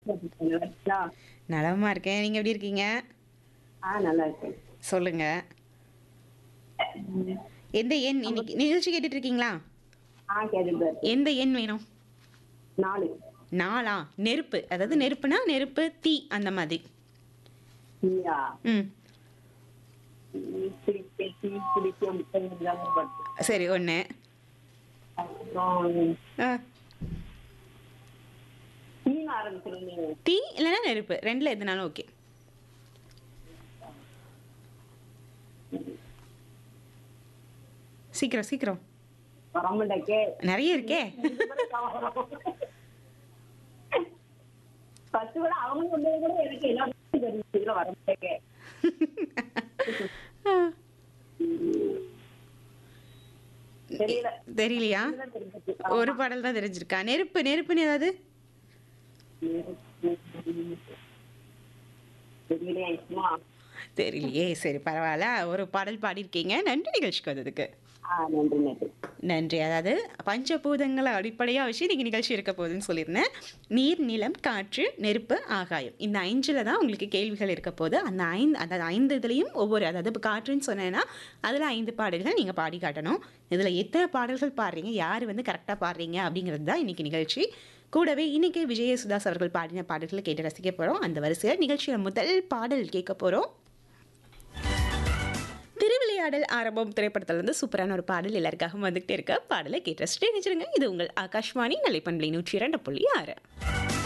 நல்லா இருக்கீங்களா? நலமா இருக்கேன் நீங்க எப்படி இருக்கீங்க ஆ நல்லா இருக்கேன் சொல்லுங்க எந்த எண் இன்னைக்கு நிகழ்ச்சி கேட்டுட்டு இருக்கீங்களா ஆ கேட்டுட்டு தான் இருக்கேன். எந்த எண் வேணும் நாலு நாளா நெருப்பு அதாவது நெருப்புனா நெருப்பு தீ அந்த மாதிரி நீயா ம் பிடிக்க டீ பிடிக்க முட்டை எல்லாமே பார்த்தேன் சரி ஒன்று அப்புறம் மீன் ஆரம்பிச்சிருந்தீங்க தீ இல்லைன்னா நெருப்பு ரெண்டில் எதுனாலும் ஓகே சீக்கிரம் சீக்கிரம் வரமாட்டேக்கே நிறைய இருக்கே ஃபர்ஸ்ட் கூட அவங்க சொன்னது கூட எனக்கு எல்லாருக்கும் தெரிஞ்சு வரமாட்டேக்கே தெரியல தெரியலையா இதுதான் தெரிஞ்சுச்சு. ஒரு பாடல் தான் தெரிஞ்சிருக்கா நெருப்பு நெருப்புன்னு ஏதாவது தெரியலையா சும்மா தெரியலையே சரி பரவாயில்ல ஒரு பாடல் பாடியிருக்கீங்க நன்றி நிகழ்ச்சிக்கு வந்ததுக்கு ஆ நன்றி நன்றி நன்றி அதாவது பஞ்சபூதங்களை அடிப்படையாக வச்சு இன்னைக்கு நிகழ்ச்சி இருக்க போகுதுன்னு சொல்லியிருந்தேன் நீர் நிலம் காற்று நெருப்பு ஆகாயம் இந்த ஐந்தில் தான் உங்களுக்கு கேள்விகள் இருக்க போகுது அந்த ஐந்து அந்த ஐந்து இதுலேயும் ஒவ்வொரு அதாவது இப்போ காற்றுன்னு சொன்னேன்னா அதில் ஐந்து பாடல்கள் நீங்கள் பாடி காட்டணும் இதில் எத்தனை பாடல்கள் பாடுறீங்க யார் வந்து கரெக்டாக பாடுறீங்க அப்படிங்கிறது தான் இன்னைக்கு நிகழ்ச்சி கூடவே இன்னைக்கு விஜய சுதாஸ் அவர்கள் பாடின பாடல்களை கேட்டு ரசிக்க போகிறோம் அந்த வரிசையில் நிகழ்ச்சியில் முதல் பாடல் கேட்க போகிறோம் திருவிளையாடல் ஆரம்பம் திரைப்படத்துல இருந்து சூப்பரான ஒரு பாடல் எல்லாருக்காகவும் வந்துகிட்டே இருக்க பாடலை கேட்டு ரசிச்சுட்டே நினைச்சிருங்க இது உங்கள் ஆகாஷ்வாணி நிலைப்பண்பலை நூற்றி இரண்டு புள்ளி ஆறு